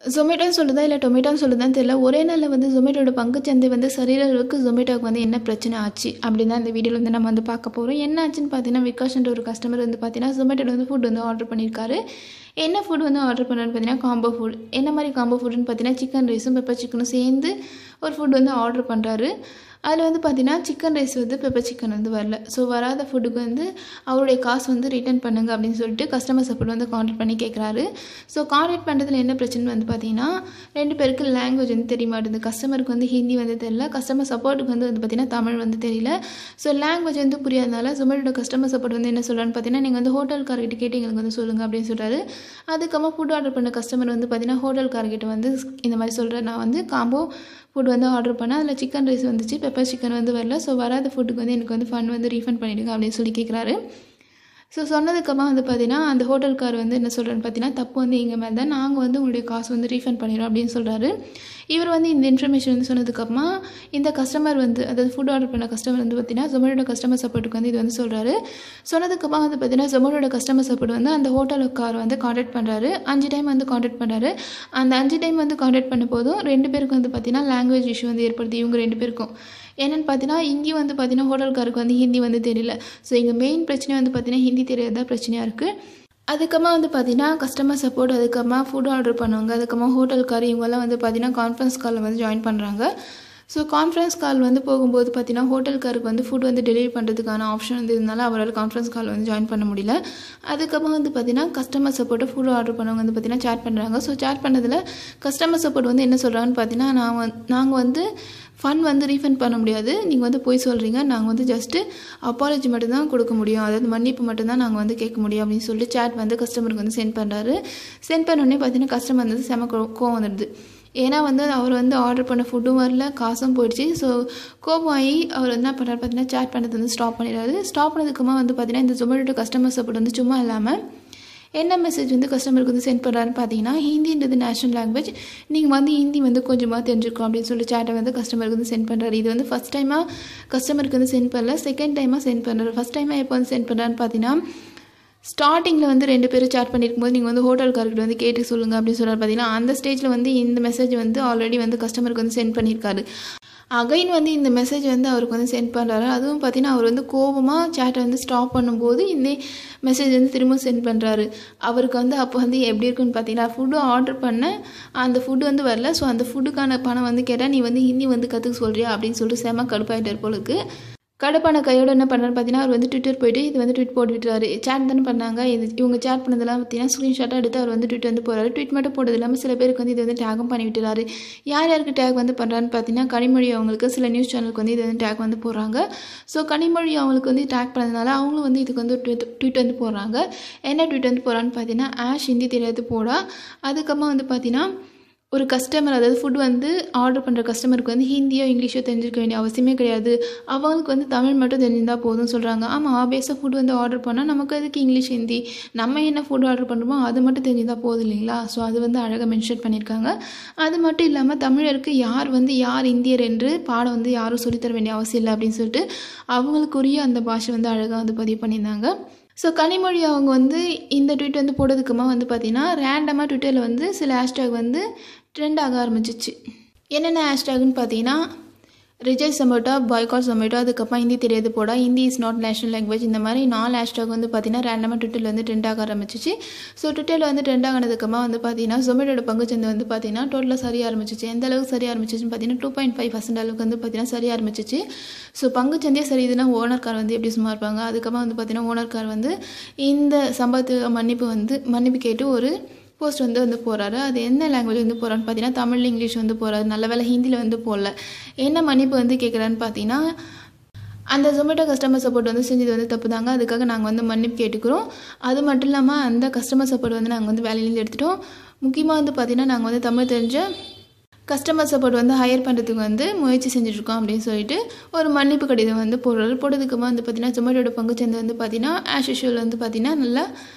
ஜொமேட்டோன்னு சொல்லுதா இல்லை டொமேட்டோன்னு சொல்லுதான்னு தெரியல ஒரே நாளில் வந்து ஜொமேட்டோட பங்குச்சந்தை வந்து சரியிற அளவுக்கு ஜொமேட்டோக்கு வந்து என்ன பிரச்சனை ஆச்சு அப்படின்னு தான் இந்த வீடியோவில் வந்து நம்ம வந்து பார்க்க போகிறோம் என்ன ஆச்சுன்னு பார்த்தீங்கன்னா விகாஷ்ன்ற ஒரு கஸ்டமர் வந்து பார்த்தீங்கன்னா ஜொமேட்டோட வந்து ஃபுட் வந்து ஆர்டர் பண்ணியிருக்காரு என்ன ஃபுட் வந்து ஆர்டர் பண்ணான்னு பார்த்தீங்கன்னா காம்போ ஃபுட் என்ன மாதிரி காம்போ ஃபுட்னு பார்த்தீங்கன்னா சிக்கன் ரைஸும் பெப்பர் சிக்கனும் சேர்ந்து ஒரு ஃபுட் வந்து ஆர்டர் பண்ணுறாரு அதில் வந்து பார்த்தீங்கன்னா சிக்கன் ரைஸ் வந்து பெப்பர் சிக்கன் வந்து வரல ஸோ வராத ஃபுட்டுக்கு வந்து அவருடைய காசு வந்து ரிட்டர்ன் பண்ணுங்க அப்படின்னு சொல்லிட்டு கஸ்டமர் சப்போர்ட் வந்து காண்டாக்ட் பண்ணி கேட்குறாரு ஸோ காண்டாக்ட் பண்ணுறதுல என்ன பிரச்சனை வந்து பார்த்தீங்கன்னா ரெண்டு பேருக்கு லாங்குவேஜ் வந்து தெரிய மாட்டேங்குது கஸ்டமருக்கு வந்து ஹிந்தி வந்து தெரியல கஸ்டமர் சப்போர்ட்டுக்கு வந்து வந்து பார்த்தீங்கன்னா தமிழ் வந்து தெரியல ஸோ லாங்குவேஜ் வந்து புரியாதனால ஜொமேட்டோட கஸ்டமர் சப்போர்ட் வந்து என்ன சொல்கிறான்னு பார்த்தீங்கன்னா நீங்கள் வந்து ஹோட்டல்காரர்கிட்ட கேட்டு எங்களுக்கு வந்து சொல்லுங்கள் அப்படின்னு சொல்கிறாரு அதுக்கப்புறமா ஃபுட் ஆர்டர் பண்ண கஸ்டமர் வந்து பார்த்தீங்கன்னா ஹோட்டல்காரர்கிட்ட வந்து இந்த மாதிரி சொல்கிறேன் நான் வந்து காம்போ ஃபுட் வந்து ஆர்டர் பண்ணேன் அதில் சிக்கன் ரைஸ் வந்துச்சு பெப்பர் சிக்கன் வந்து வரல ஸோ வராத ஃபுட்டுக்கு வந்து எனக்கு வந்து ஃபண்ட் வந்து ரீஃபண்ட் பண்ணிவிடுங்க அப்படின்னு சொல்லி கேட்குறாரு ஸோ சொன்னதுக்கப்புறமா வந்து பார்த்தீங்கன்னா அந்த ஹோட்டல்கார் வந்து என்ன சொல்கிறேன்னு பார்த்தீங்கன்னா தப்பு வந்து எங்கள் மேலே தான் நாங்கள் வந்து உங்களுடைய காசு வந்து ரீஃபண்ட் பண்ணிடுறோம் அப்படின்னு சொல்கிறாரு இவர் வந்து இந்த இன்ஃபர்மேஷன் வந்து சொன்னதுக்கப்புறமா இந்த கஸ்டமர் வந்து அதாவது ஃபுட் ஆர்டர் பண்ண கஸ்டமர் வந்து பார்த்தீங்கன்னா ஜொமேட்டோட கஸ்டமர் சப்போர்ட்டுக்கு வந்து இது வந்து சொல்கிறாரு சொன்னதுக்கப்புறமா வந்து பார்த்தீங்கன்னா ஜொமேட்டோட கஸ்டமர் சப்போர்ட் வந்து அந்த ஹோட்டலுக்கார் வந்து காண்டாக்ட் பண்ணுறாரு அஞ்சு டைம் வந்து காண்டாக்ட் பண்ணுறாரு அந்த அஞ்சு டைம் வந்து காண்டாக்ட் பண்ண போதும் ரெண்டு பேருக்கு வந்து பார்த்தீங்கன்னா லாங்குவேஜ் இஷ்யூ வந்து ஏற்படுத்தி இவங்க ரெண்டு பேருக்கும் என்னென்னு பார்த்தீங்கன்னா இங்கே வந்து பார்த்தீங்கன்னா ஹோட்டல்காருக்கு வந்து ஹிந்தி வந்து தெரியல ஸோ எங்கள் மெயின் பிரச்சனை வந்து பார்த்தீங்கன்னா ஹிந்தி தெரியாத பிரச்சனையாக இருக்குது அதுக்கப்புறமா வந்து பார்த்தீங்கன்னா கஸ்டமர் சப்போர்ட் அதுக்கப்புறமா ஃபுட் ஆர்டர் பண்ணுவாங்க அதுக்கப்புறமா ஹோட்டல்கார் இவங்கெல்லாம் வந்து பார்த்தீங்கன்னா கான்ஃபரன்ஸ் காலில் வந்து ஜாயின் பண்ணுறாங்க ஸோ கான்ஃபரன்ஸ் கால் வந்து போகும்போது பார்த்தீங்கன்னா ஹோட்டல்காருக்கு வந்து ஃபுட் வந்து டெலிவரி பண்ணுறதுக்கான ஆப்ஷன் வந்து இருந்தாலும் அவரால் கான்ஃபரன்ஸ் கால் வந்து ஜாயின் பண்ண முடியல அதுக்கப்புறம் வந்து பார்த்தீங்கன்னா கஸ்டமர் சப்போர்ட்டை ஃபுட் ஆர்டர் பண்ணவங்க வந்து பார்த்தீங்கன்னா சேட் பண்ணுறாங்க ஸோ சேட் பண்ணதில் கஸ்டமர் சப்போர்ட் வந்து என்ன சொல்கிறாங்கன்னு பார்த்தீங்கன்னா நான் வந்து நாங்கள் வந்து ஃபண்ட் வந்து ரீஃபண்ட் பண்ண முடியாது நீங்கள் வந்து போய் சொல்கிறீங்க நாங்கள் வந்து ஜஸ்ட்டு அப்பாலஜி மட்டும்தான் கொடுக்க முடியும் அதாவது மன்னிப்பு மட்டும்தான் நாங்கள் வந்து கேட்க முடியும் அப்படின்னு சொல்லி சேட் வந்து கஸ்டமருக்கு வந்து சென்ட் பண்ணுறாரு சென்ட் பண்ணோடனே பார்த்தீங்கன்னா கஸ்டமர் வந்து செம கோ- கோவம் வந்துடுது ஏன்னா வந்து அவர் வந்து ஆர்டர் பண்ண ஃபுட்டும் வரல காசும் போயிடுச்சு ஸோ கோபம் ஆகி அவர் என்ன பண்ணுறாரு பார்த்தீங்கன்னா சேட் பண்ணது வந்து ஸ்டாப் பண்ணிடுறாரு ஸ்டாப் பண்ணதுக்குமா வந்து பார்த்தீங்கன்னா இந்த ஜொமேட்டோ கஸ்டமர் சப்போர்ட் வந்து சும்மா இல்லாமல் என்ன மெசேஜ் வந்து கஸ்டமருக்கு வந்து சென்ட் பண்ணுறாருன்னு பார்த்தீங்கன்னா ஹிந்தின்றது நேஷனல் லாங்குவேஜ் நீங்கள் வந்து ஹிந்தி வந்து கொஞ்சமாக தெரிஞ்சிருக்கோம் அப்படின்னு சொல்லி சேட்டை வந்து கஸ்டமருக்கு வந்து சென்ட் பண்ணுறாரு இது வந்து ஃபஸ்ட் டைமாக கஸ்டமருக்கு வந்து சென்ட் பண்ணல செகண்ட் டைமாக சென்ட் பண்ணுறாரு ஃபஸ்ட் டைமாக எப்போ வந்து சென்ட் பண்ணுறான்னு பார்த்தீங்கன்னா ஸ்டார்டிங்கில் வந்து ரெண்டு பேரும் சேட் பண்ணியிருக்கும்போது நீங்கள் வந்து ஹோட்டல்காரர்கிட்ட வந்து கேட்டு சொல்லுங்கள் அப்படின்னு சொல்கிறார் பார்த்தீங்கன்னா அந்த ஸ்டேஜில் வந்து இந்த மெசேஜ் வந்து ஆல்ரெடி வந்து கஸ்டமருக்கு வந்து சென்ட் பண்ணியிருக்காரு அகைன் வந்து இந்த மெசேஜ் வந்து அவருக்கு வந்து சென்ட் பண்ணுறாரு அதுவும் பார்த்தீங்கன்னா அவர் வந்து கோபமாக சேட்டை வந்து ஸ்டாப் பண்ணும்போது இந்த மெசேஜ் வந்து திரும்ப சென்ட் பண்ணுறாரு அவருக்கு வந்து அப்போ வந்து எப்படி இருக்குன்னு பார்த்தீங்கன்னா ஃபுட்டு ஆர்டர் பண்ண அந்த ஃபுட்டு வந்து வரல ஸோ அந்த ஃபுட்டுக்கான பணம் வந்து கேட்டால் நீ வந்து ஹிந்தி வந்து கற்றுக்க சொல்கிறியா அப்படின்னு சொல்லிட்டு செம கடுப்பாயிட்டார் போலுக்கு கடுப்பான கையோட என்ன பண்ணுறாரு பார்த்தீங்கன்னா அவர் வந்து ட்விட்டர் போயிட்டு இது வந்து ட்வீட் போட்டு விட்டுறாரு சேட் தானே பண்ணாங்க இது இவங்க சேட் பண்ணதெல்லாம் பார்த்தீங்கன்னா ஸ்க்ரீன்ஷாட்டாக எடுத்து அவர் வந்து ட்வீட் வந்து போகிறாரு ட்வீட் மட்டும் போட்டது இல்லாமல் சில பேருக்கு வந்து இது வந்து டேகும் பண்ணி விட்டுறாரு யார் யாருக்கு டேக் வந்து பண்ணுறான்னு பார்த்தீங்கன்னா கனிமொழி அவங்களுக்கு சில நியூஸ் சேனலுக்கு வந்து இது வந்து டேக் வந்து போடுறாங்க ஸோ கனிமொழி அவங்களுக்கு வந்து டேக் பண்ணதுனால அவங்களும் வந்து இதுக்கு வந்து ட்வீட் ட்வீட் வந்து போடுறாங்க என்ன ட்வீட் வந்து போகிறான்னு பார்த்தீங்கன்னா ஆஷ் ஹிந்தி தெரியாது போடா அதுக்கப்புறமா வந்து பார்த்தீங்கன்னா ஒரு கஸ்டமர் அதாவது ஃபுட் வந்து ஆர்டர் பண்ணுற கஸ்டமருக்கு வந்து ஹிந்தியோ இங்கிலீஷோ தெரிஞ்சிருக்க வேண்டிய அவசியமே கிடையாது அவங்களுக்கு வந்து தமிழ் மட்டும் தெரிஞ்சிருந்தால் போதும்னு சொல்கிறாங்க ஆமாம் ஆபியஸாக ஃபுட் வந்து ஆர்டர் பண்ணால் நமக்கு அதுக்கு இங்கிலீஷ் ஹிந்தி நம்ம என்ன ஃபுட் ஆர்டர் பண்ணுறோமோ அது மட்டும் தெரிஞ்சிருந்தால் போதும் இல்லைங்களா ஸோ அது வந்து அழகாக மென்ஷன் பண்ணியிருக்காங்க அது மட்டும் இல்லாமல் தமிழருக்கு யார் வந்து யார் இந்தியர் என்று பாடம் வந்து யாரும் சொல்லித்தர வேண்டிய அவசியம் இல்லை அப்படின்னு சொல்லிட்டு அவங்களுக்குரிய அந்த பாஷை வந்து அழகாக வந்து பதிவு பண்ணியிருந்தாங்க ஸோ கனிமொழி அவங்க வந்து இந்த ட்வீட் வந்து போட்டதுக்குமா வந்து பார்த்தீங்கன்னா ரேண்டமாக ட்விட்டரில் வந்து சில ஹேஷ்டேக் வந்து ட்ரெண்ட் ஆக ஆரம்பிச்சிச்சு என்னென்ன ஹேஷ்டேக்னு பார்த்தீங்கன்னா ரிஜெக்ட் ஜொமேட்டோ பாய்காட் ஜொமேட்டோ அதுக்கப்புறம் ஹிந்தி தெரியாது போடா Hindi is not national language இந்த மாதிரி நாலு ஹேஷ்டாக் வந்து பார்த்தீங்கன்னா ரேண்டமாக ட்விட்டரில் வந்து ட்ரெண்ட் ஆக ஆரம்பிச்சிச்சு ஸோ ட்விட்டரில் வந்து ட்ரெண்ட் ஆனதுக்கப்புறமா வந்து பார்த்தீங்கன்னா ஜொமேட்டோட பங்குச்சந்தை வந்து பார்த்தீங்கன்னா டோட்டலாக சரிய ஆரம்பிச்சிச்சு எந்த அளவுக்கு சரிய ஆரம்பிச்சிச்சுன்னு பார்த்தீங்கன்னா டூ பாயிண்ட் ஃபைவ் பர்சன்ட் அளவுக்கு வந்து பார்த்தீங்கன்னா சரிய ஆரம்பிச்சிச்சு ஸோ பங்குச்சந்தையே சரியுதுன்னா ஓனர்கார் வந்து எப்படி சும்மா இருப்பாங்க அதுக்கப்புறமா வந்து பார்த்தீங்கன்னா ஓனர்கார் வந்து இந்த சம்பவத்துக்கு மன்னிப்பு வந்து மன்னிப்பு கேட்டு ஒரு போஸ்ட் வந்து வந்து போகிறாரு அது என்ன லாங்குவேஜ் வந்து போகிறான்னு பார்த்தீங்கன்னா தமிழ் இங்கிலீஷ் வந்து போகிறாரு நல்ல வேலை ஹிந்தியில் வந்து போடல என்ன மன்னிப்பு வந்து கேட்குறான்னு பார்த்தீங்கன்னா அந்த ஜொமேட்டோ கஸ்டமர் சப்போர்ட் வந்து செஞ்சது வந்து தப்பு தாங்க அதுக்காக நாங்கள் வந்து மன்னிப்பு கேட்டுக்கிறோம் அது மட்டும் இல்லாமல் அந்த கஸ்டமர் சப்போர்ட் வந்து நாங்கள் வந்து வேலையிலேருந்து எடுத்துட்டோம் முக்கியமாக வந்து பார்த்தீங்கன்னா நாங்கள் வந்து தமிழ் தெரிஞ்ச கஸ்டமர் சப்போர்ட் வந்து ஹையர் பண்ணுறதுக்கு வந்து முயற்சி செஞ்சுட்ருக்கோம் அப்படின்னு சொல்லிட்டு ஒரு மன்னிப்பு கடிதம் வந்து போடுறாரு போட்டதுக்குமா வந்து பார்த்தீங்கன்னா ஜொமேட்டோட பங்குச்சந்தை வந்து பார்த்தீங்கன்னா ஆஸ் யூஷுவல் வந்து பார்த்தீங்கன்னா நல்லா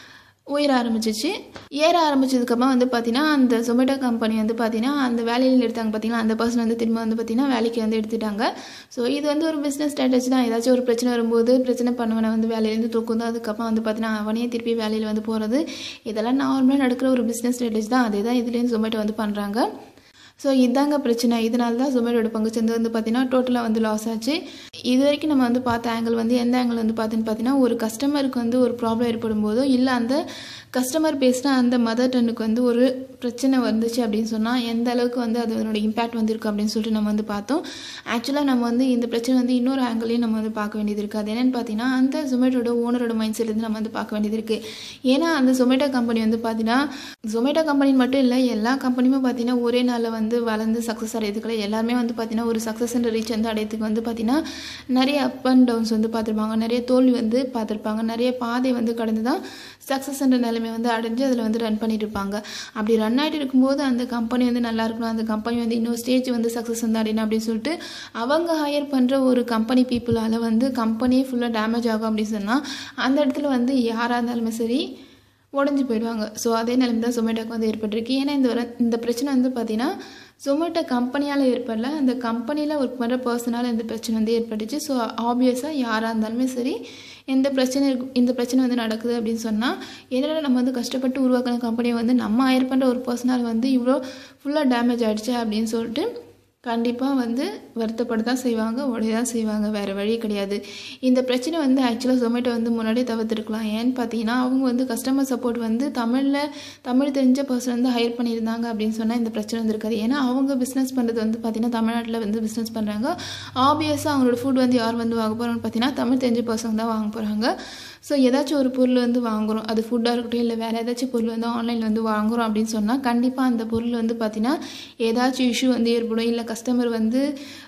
உயர ஆரம்பிச்சிச்சு ஏற ஆரம்பிச்சதுக்கப்புறம் வந்து பார்த்தீங்கன்னா அந்த ஜொமேட்டோ கம்பெனி வந்து பார்த்தீங்கன்னா அந்த வேலையில் எடுத்தாங்க பார்த்தீங்கன்னா அந்த பர்சன் வந்து திரும்ப வந்து பார்த்தீங்கன்னா வேலைக்கு வந்து எடுத்துட்டாங்க ஸோ இது வந்து ஒரு பிஸ்னஸ் ஸ்ட்ராட்டஜி தான் ஏதாச்சும் ஒரு பிரச்சனை வரும்போது பிரச்சனை பண்ணவனை வந்து வேலையிலேருந்து தூக்கும் தான் அதுக்கப்புறம் வந்து பார்த்தீங்கன்னா அவனே திருப்பி வேலையில் வந்து போகிறது இதெல்லாம் நார்மலாக நடக்கிற ஒரு பிஸ்னஸ் ஸ்ட்ராட்டஜி தான் அதே தான் இதுலேயும் ஜொமேட்டோ வந்து பண்ணுறாங்க ஸோ இதாங்க பிரச்சனை இதனால தான் ஜொமேட்டோட பங்கு சந்தை வந்து பார்த்தீங்கன்னா டோட்டலாக வந்து லாஸ் ஆச்சு இது வரைக்கும் நம்ம வந்து பார்த்த ஆங்கிள் வந்து எந்த ஆங்கிள் வந்து பார்த்துன்னு பார்த்தீங்கன்னா ஒரு கஸ்டமருக்கு வந்து ஒரு ப்ராப்ளம் ஏற்படும் போதோ இல்லை அந்த கஸ்டமர் பேசின அந்த மதர் டன்னுக்கு வந்து ஒரு பிரச்சனை வந்துச்சு அப்படின்னு சொன்னால் எந்த அளவுக்கு வந்து அது அதனோட இம்பேக்ட் வந்திருக்கு அப்படின்னு சொல்லிட்டு நம்ம வந்து பார்த்தோம் ஆக்சுவலாக நம்ம வந்து இந்த பிரச்சனை வந்து இன்னொரு ஆங்கிளையும் நம்ம வந்து பார்க்க வேண்டியது இருக்குது அது என்னென்னு பார்த்தீங்கன்னா அந்த ஜொமேட்டோட ஓனரோட மைண்ட் செட்லேருந்து நம்ம வந்து பார்க்க வேண்டியது இருக்குது ஏன்னா அந்த ஜொமேட்டோ கம்பெனி வந்து பார்த்தீங்கன்னா ஜொமேட்டோ கம்பெனி மட்டும் இல்லை எல்லா கம்பெனியுமே பார்த்தீங்கன்னா ஒரே நாளில் வந்து வளர்ந்து சக்ஸஸ் அடையதுக்குள்ள எல்லாருமே வந்து பார்த்தீங்கன்னா ஒரு சக்ஸஸ்ன்ற ரீச் வந்து அடையத்துக்கு வந்து பார்த்தீங்கன்னா நிறைய அப் அண்ட் டவுன்ஸ் வந்து பார்த்துருப்பாங்க நிறைய தோல்வி வந்து பார்த்துருப்பாங்க நிறைய பாதை வந்து கடந்து தான் சக்ஸஸ்ன்ற நிலைமை வந்து அடைஞ்சு அதில் வந்து ரன் பண்ணிட்டு இருப்பாங்க அப்படி ரன் ஆகிட்டு இருக்கும்போது அந்த கம்பெனி வந்து நல்லா இருக்கணும் அந்த கம்பெனி வந்து இன்னொரு ஸ்டேஜ் வந்து சக்ஸஸ் வந்து அடையணும் அப்படின்னு சொல்லிட்டு அவங்க ஹையர் பண்ணுற ஒரு கம்பெனி பீப்புளால் வந்து கம்பெனியே ஃபுல்லாக டேமேஜ் ஆகும் அப்படின்னு சொன்னால் அந்த இடத்துல வந்து யாராக இருந்தாலுமே சரி உடஞ்சி போயிடுவாங்க ஸோ அதே நிலைமை தான் ஜொமேட்டோக்கு வந்து ஏற்பட்டிருக்கு ஏன்னா இந்த வர இந்த பிரச்சனை வந்து பார்த்தீங்கன்னா ஜொமேட்டோ கம்பெனியால் ஏற்படல அந்த கம்பெனியில் ஒர்க் பண்ணுற பர்சனால் இந்த பிரச்சனை வந்து ஏற்பட்டுச்சு ஸோ ஆப்வியஸாக யாராக இருந்தாலுமே சரி எந்த பிரச்சனை இருக்கு இந்த பிரச்சனை வந்து நடக்குது அப்படின்னு சொன்னால் என்னடா நம்ம வந்து கஷ்டப்பட்டு உருவாக்கின கம்பெனியை வந்து நம்ம ஹையர் பண்ணுற ஒரு பர்சனால் வந்து இவ்வளோ ஃபுல்லாக டேமேஜ் ஆகிடுச்சு அப்படின்னு சொல்லிட்டு கண்டிப்பாக வந்து வருத்தப்பட தான் செய்வாங்க உடைய தான் செய்வாங்க வேறு வழி கிடையாது இந்த பிரச்சனை வந்து ஆக்சுவலாக ஜொமேட்டோ வந்து முன்னாடியே தவிர்த்துருக்கலாம் ஏன்னு பார்த்தீங்கன்னா அவங்க வந்து கஸ்டமர் சப்போர்ட் வந்து தமிழில் தமிழ் தெரிஞ்ச பர்சன் வந்து ஹையர் பண்ணியிருந்தாங்க அப்படின்னு சொன்னால் இந்த பிரச்சனை வந்திருக்காது ஏன்னா அவங்க பிஸ்னஸ் பண்ணுறது வந்து பார்த்திங்கன்னா தமிழ்நாட்டில் வந்து பிஸ்னஸ் பண்ணுறாங்க ஆப்வியஸாக அவங்களோட ஃபுட் வந்து யார் வந்து வாங்க போகிறாங்கன்னு பார்த்தீங்கன்னா தமிழ் தெரிஞ்ச பர்சன் தான் வாங்க போகிறாங்க ஸோ ஏதாச்சும் ஒரு பொருள் வந்து வாங்குகிறோம் அது ஃபுட்டாக இருக்கட்டும் இல்லை வேறு ஏதாச்சும் பொருள் வந்து ஆன்லைனில் வந்து வாங்குகிறோம் அப்படின்னு சொன்னால் கண்டிப்பாக அந்த பொருள் வந்து பார்த்திங்கன்னா ஏதாச்சும் இஷ்யூ வந்து ஏற்படும் இல்லை கஸ்டமர் வந்து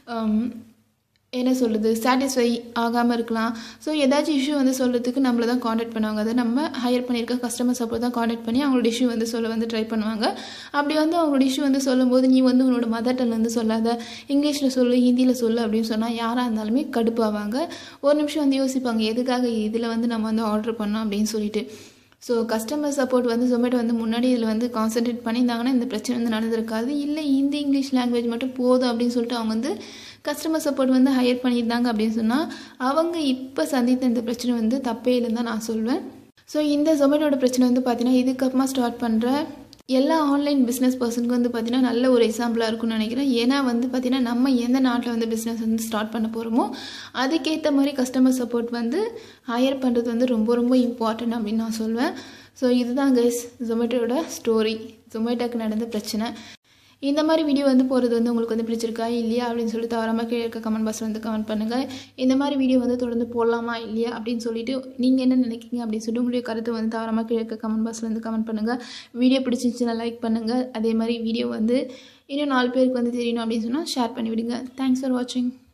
என்ன சொல்கிறது சாட்டிஸ்ஃபை ஆகாமல் இருக்கலாம் ஸோ ஏதாச்சும் இஷ்யூ வந்து சொல்கிறதுக்கு நம்மளை தான் காண்டாக்ட் பண்ணுவாங்க அதை நம்ம ஹையர் பண்ணியிருக்க கஸ்டமர் சப்போர்ட் தான் காண்டாக்ட் பண்ணி அவங்களோட இஷ்யூ வந்து சொல்ல வந்து ட்ரை பண்ணுவாங்க அப்படி வந்து அவங்களோட இஷ்யூ வந்து சொல்லும்போது நீ வந்து உன்னோட மதர் டங் வந்து சொல்லாத இங்கிலீஷில் சொல்லு ஹிந்தியில் சொல்லு அப்படின்னு சொன்னால் யாராக இருந்தாலுமே கடுப்பாவாங்க ஒரு நிமிஷம் வந்து யோசிப்பாங்க எதுக்காக இதில் வந்து நம்ம வந்து ஆர்டர் பண்ணோம் அப்படின்னு சொல்லிட்டு ஸோ கஸ்டமர் சப்போர்ட் வந்து ஜொமேட்டோ வந்து முன்னாடி இதில் வந்து கான்சென்ட்ரேட் பண்ணியிருந்தாங்கன்னா இந்த பிரச்சனை வந்து நடந்திருக்காது இல்லை ஹிந்தி இங்கிலீஷ் லாங்குவேஜ் மட்டும் போதும் அப்படின்னு சொல்லிட்டு அவங்க வந்து கஸ்டமர் சப்போர்ட் வந்து ஹையர் பண்ணியிருந்தாங்க அப்படின்னு சொன்னால் அவங்க இப்போ சந்தித்த இந்த பிரச்சனை வந்து தப்பே இல்லைன்னு தான் நான் சொல்வேன் ஸோ இந்த ஜொமேட்டோட பிரச்சனை வந்து பார்த்தீங்கன்னா இதுக்கப்புறமா ஸ்டார்ட் பண்ணுற எல்லா ஆன்லைன் பிஸ்னஸ் பர்சனுக்கு வந்து பார்த்திங்கன்னா நல்ல ஒரு எக்ஸாம்பிளாக இருக்கும்னு நினைக்கிறேன் ஏன்னா வந்து பார்த்திங்கன்னா நம்ம எந்த நாட்டில் வந்து பிஸ்னஸ் வந்து ஸ்டார்ட் பண்ண போகிறோமோ அதுக்கேற்ற மாதிரி கஸ்டமர் சப்போர்ட் வந்து ஹையர் பண்ணுறது வந்து ரொம்ப ரொம்ப இம்பார்ட்டன்ட் அப்படின்னு நான் சொல்வேன் ஸோ இதுதான் கைஸ் ஜொமேட்டோட ஸ்டோரி ஜொமேட்டோக்கு நடந்த பிரச்சனை இந்த மாதிரி வீடியோ வந்து போகிறது வந்து உங்களுக்கு வந்து பிடிச்சிருக்கா இல்லையா அப்படின்னு சொல்லி தவறாமல் கீழே இருக்க கமெண்ட் பாக்ஸில் வந்து கமெண்ட் பண்ணுங்கள் இந்த மாதிரி வீடியோ வந்து தொடர்ந்து போடலாமா இல்லையா அப்படின்னு சொல்லிட்டு நீங்கள் என்ன நினைக்கிறீங்க அப்படின்னு சொல்லிட்டு உங்களுடைய கருத்து வந்து தவறாமல் கீழே இருக்க கமெண்ட் பாக்ஸில் வந்து கமெண்ட் பண்ணுங்கள் வீடியோ பிடிச்சிருந்துச்சுன்னா லைக் பண்ணுங்கள் அதே மாதிரி வீடியோ வந்து இன்னும் நாலு பேருக்கு வந்து தெரியணும் அப்படின்னு சொன்னால் ஷேர் பண்ணி விடுங்க தேங்க்ஸ் ஃபார் வாட்சிங்